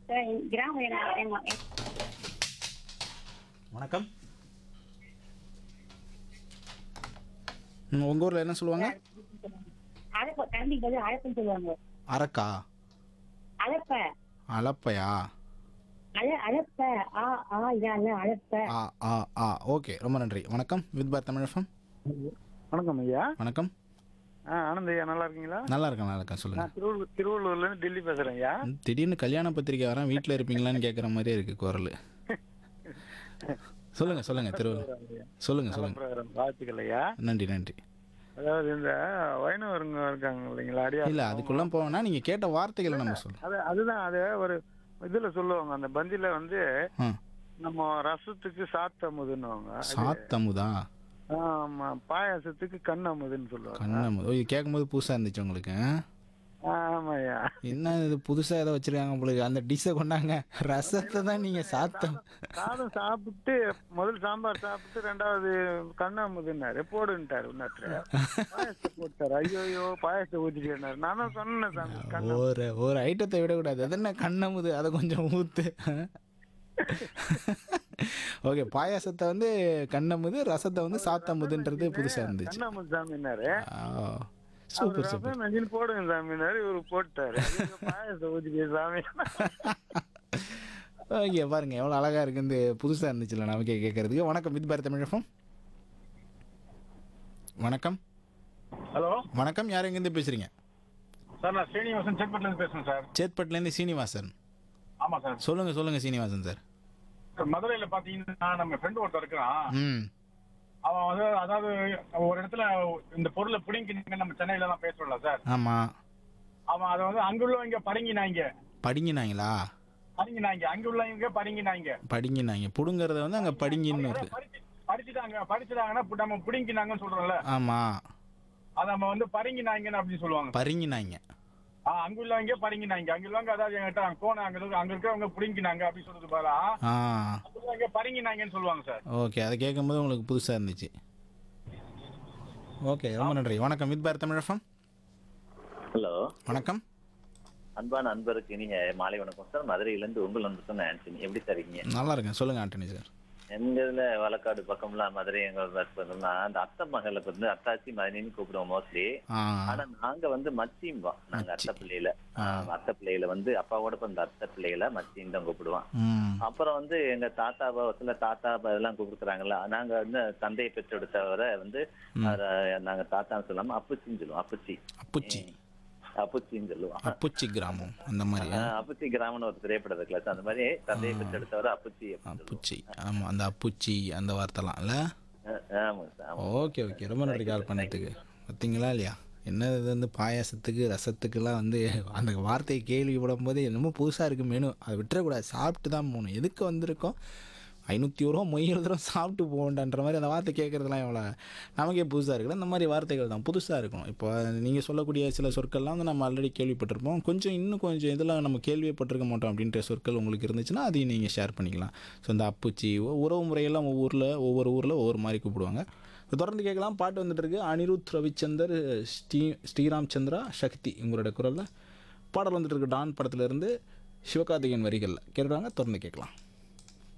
Sir, எங்க கிராமம் என்ன என்ன- என்ன- வணக்கம் ம், உங்க ஊர்ல என்ன சொல்லுவாங்க அழப்ப தம்பி பதில் அழப்புன்னு சொல்லுவாங்க அரக்கா அழப்ப அலப்பையா அழ அழப்ப ஆ ஆ இதா இல்ல அழப்ப ஆ ஆ ஆ ஓகே ரொம்ப நன்றி வணக்கம் வித் பார் தமிழகம் வணக்கம் ஐயா வணக்கம் ஆ ஆனந்த் ஐயா நல்லா இருக்கீங்களா நல்லா இருக்கேன் நல்லா இருக்கேன் சொல்லுங்க நான் திருவள்ளூர் திருவள்ளூர்ல இருந்து டெல்லி பேசுறேன் ஐயா ம், திடீர்னு கல்யாண பத்திரிக்கை வரேன் வீட்டில் இருப்பீங்களான்னு கேட்குற மாதிரியே இருக்கு குரல் சொல்லுங்க சொல்லுங்க திருவள்ளூர் சொல்லுங்க சொல்லுங்க program. வாழ்த்துக்கள் ஐயா நன்றி நன்றி அதாவது இந்த வைணவருங்க இருக்காங்க இல்லைங்களா அடியா இல்லை அதுக்குள்ள போவேன்னா நீங்க கேட்ட வார்த்தைகளை நம்ம சொல்லணும் அது அதுதான் அது ஒரு இதுல சொல்லுவாங்க அந்த பந்தில வந்து ஆ நம்ம ரசத்துக்கு சாத்த அமுதுன்னுவாங்க சாத்தமுதா ஆமா பாயாசத்துக்கு கண் அமுதுன்னு சொல்லுவாங்க கண்ணமுதா ஓ, இது கேட்கும்போது புதுசா இருந்துச்சு உங்களுக்கு ஆ? ஆமாய்யா என்ன இது புதுசா ஏதோ வச்சிருக்காங்க உங்களுக்கு அந்த டிஷ்ஷை கொண்டாங்க ரசத்தை தான் நீங்க சாத்தம் சாதம் சாப்பிட்டு முதல் சாம்பார் சாப்பிட்டு ரெண்டாவது கண் அமுதுன்னாரு போடுன்ட்டாரு இன்னொருத்தர் பாயாசத்தை போட்டாரு ஐயோ பாயாசத்தை ஊத்திட்டேன்னாரு நானும் சொன்னேன் சாமி கண் ஒரு ஒரு ஐட்டத்தை விடக்கூடாது அது என்ன கண்ணமுது அதை கொஞ்சம் ஊத்து ஓகே பாயாசத்தை வந்து கண்ணமுது ரசத்தை வந்து சாத்தமுதுன்றது புதுசா இருந்துச்சு கண் அமுது சாமின்னாரு சூப்பர் சூப்பர் ரசம் நஞ்சின்னு போடுங்க சாமினாரு இவரு போட்டாரு ஐயோ, பாயாசத்தை ஊத்திட்டே சாமி ஓகே பாருங்க எவ்வளோ அழகா இருக்கு இந்த புதுசா இருந்துச்சுல்ல நமக்கே கேட்கறதுக்கு வணக்கம் வித் பாரத் தமிழகம் வணக்கம் ஹலோ வணக்கம் யார் எங்கேருந்து பேசுறீங்க சார் நான் ஸ்ரீனிவாசன் செட்பட்ல இருந்து பேசுறேன் சார் சேத்பட்லேருந்து சீனிவாசன் ஆமா சார் சொல்லுங்க சொல்லுங்க சீனிவாசன் சார் சார் மதுரையில பாத்தீங்கன்னா நம்ம ஃப்ரெண்ட் ஒருத்தர் இருக்கிறான் ம் அவன் வந்து அதாவது ஒரு இடத்துல இந்த பொருளை பிடிங்கினீங்க நம்ம சென்னையில தான் பேசுறோம்ல சார் ஆமாம் அவன் அதை வந்து அங்குள்ளவங்க படுங்கினாங்க படிங்கினாங்களா படுங்கினாங்க அங்குள்ளவங்க படுங்கினாங்க படிங்கினாங்க புடுங்கிறத வந்து அங்கே படிங்கின்னு வருது படிச்சு- படிச்சுட்டாங்க படிச்சுட்டாங்கன்னா இப்ப நம்ம பிடிங்கினாங்கன்னு சொல்றோம்ல ஆமாம் அதை நம்ம வந்து படுங்கினாங்கன்னு அப்படின்னு சொல்லுவாங்க பரிங்கினாங்க ஆ, அங்குள்ளவங்க படுங்கினாங்க அங்குள்ளவங்க அதாவது எங்கிட்ட போன அங்க இருக்க- அங்க இருக்கிறவங்க பிடிங்கினாங்க அப்படின்னு சொல்றது பாரா ஆ அங்குள்ளவங்க படுங்கினாங்கன்னு சொல்லுவாங்க சார் ஓகே அதை கேட்கும்போது உங்களுக்கு புதுசாக இருந்துச்சு ஓகே ரொம்ப நன்றி வணக்கம் வித் பாரத் தமிழகம் ஹலோ வணக்கம் அன்பான அன்பருக்கு இனிய மாலை வணக்கம் சார் மதுரையிலேருந்து உங்கள் அன்பு சொன்ன ஆண்டனி எப்படி சார் இருக்கீங்க நல்லா இருக்கேன் சொல்லுங்க ஆண்டனி சார் எங்க இதுல வழக்காடு பக்கம்லாம் மதுரை எங்க பஸ் பார்த்தோம்னா அந்த அத்தை மகளை வந்து அத்தாச்சி மதினின்னு கூப்பிடுவோம் மோஸ்ட்லி ஆ ஆனா நாங்க வந்து மச்சியும்போம் நாங்க அத்தை பிள்ளையில அத்தை பிள்ளையில வந்து அப்பாவோட பிறந்த அத்தை பிள்ளைகளை மச்சின்னு தான் கூப்பிடுவோம் ம் அப்புறம் வந்து எங்க தாத்தா சில தாத்தா இதெல்லாம் கூப்பிடுறாங்கல்ல நாங்க வந்து தந்தையை பெற்றெடுத்தவரை வந்து அவரை நாங்க தாத்தான்னு சொல்லாம அப்புச்சின்னு சொல்லுவோம் அப்புச்சி அப்புச்சி அப்புச்சின்னு சொல்லுவோம் அப்புச்சி கிராமம் அந்த மாதிரி ஆஹ் அப்புச்சி கிராமம்னு ஒரு திரைப்படத்தை கிளாஸ் அந்த மாதிரி தந்தையை பெற்றெடுத்தவரை அப்புச்சி அப்படின்னு அப்புச்சி ஆமாம் அந்த அப்புச்சி அந்த வார்த்தைலாம் இல்லை சொல்லுவோம். ஆஹ் ஆமாங்க சார் ஆமாம் ஓகே ஓகே ரொம்ப நன்றி கால் பண்ணதுக்கு பார்த்தீங்களா இல்லையா என்ன இது வந்து பாயாசத்துக்கு ரசத்துக்குலாம் வந்து அந்த வார்த்தையை கேள்விப்படும் போது என்னமோ புதுசாக இருக்குது மெனு அதை விட்டுறக்கூடாது சாப்பிட்டு தான் போகணும் எதுக்கு வந்திருக்கோம் ஐநூற்றி ஒரு ரூபா மொய் எழுதுறோம் சாப்பிட்டு போகண்டான்ற மாதிரி அந்த வார்த்தை கேட்குறதுலாம் எவ்வளோ நமக்கே புதுசாக இருக்குல்ல இந்த மாதிரி வார்த்தைகள் தான் புதுசாக இருக்கணும் இப்போ நீங்கள் சொல்லக்கூடிய சில சொற்கள்லாம் வந்து நம்ம ஆல்ரெடி கேள்விப்பட்டிருப்போம் கொஞ்சம் இன்னும் கொஞ்சம் இதெல்லாம் நம்ம கேள்விப்பட்டிருக்க மாட்டோம் அப்படின்ற சொற்கள் உங்களுக்கு இருந்துச்சுன்னா அதையும் நீங்கள் ஷேர் பண்ணிக்கலாம் ஸோ இந்த அப்புச்சி உ- உறவு முறையெல்லாம் ஒவ்வொரு ஊரில் ஒவ்வொரு ஊரில் ஒவ்வொரு மாதிரி கூப்பிடுவாங்க இப்போ தொடர்ந்து கேட்கலாம் பாட்டு வந்துட்டு இருக்கு அனிருத் ரவிச்சந்தர் ஸ்ரீ ஸ்ரீராம் சந்திரா சக்தி உங்களோட குரலில் பாடல் வந்துட்டு இருக்கு டான் படத்துல இருந்து சிவகார்த்திகேயன் வரிகளில் கேட்டுறாங்க தொடர்ந்து கேட்கலாம்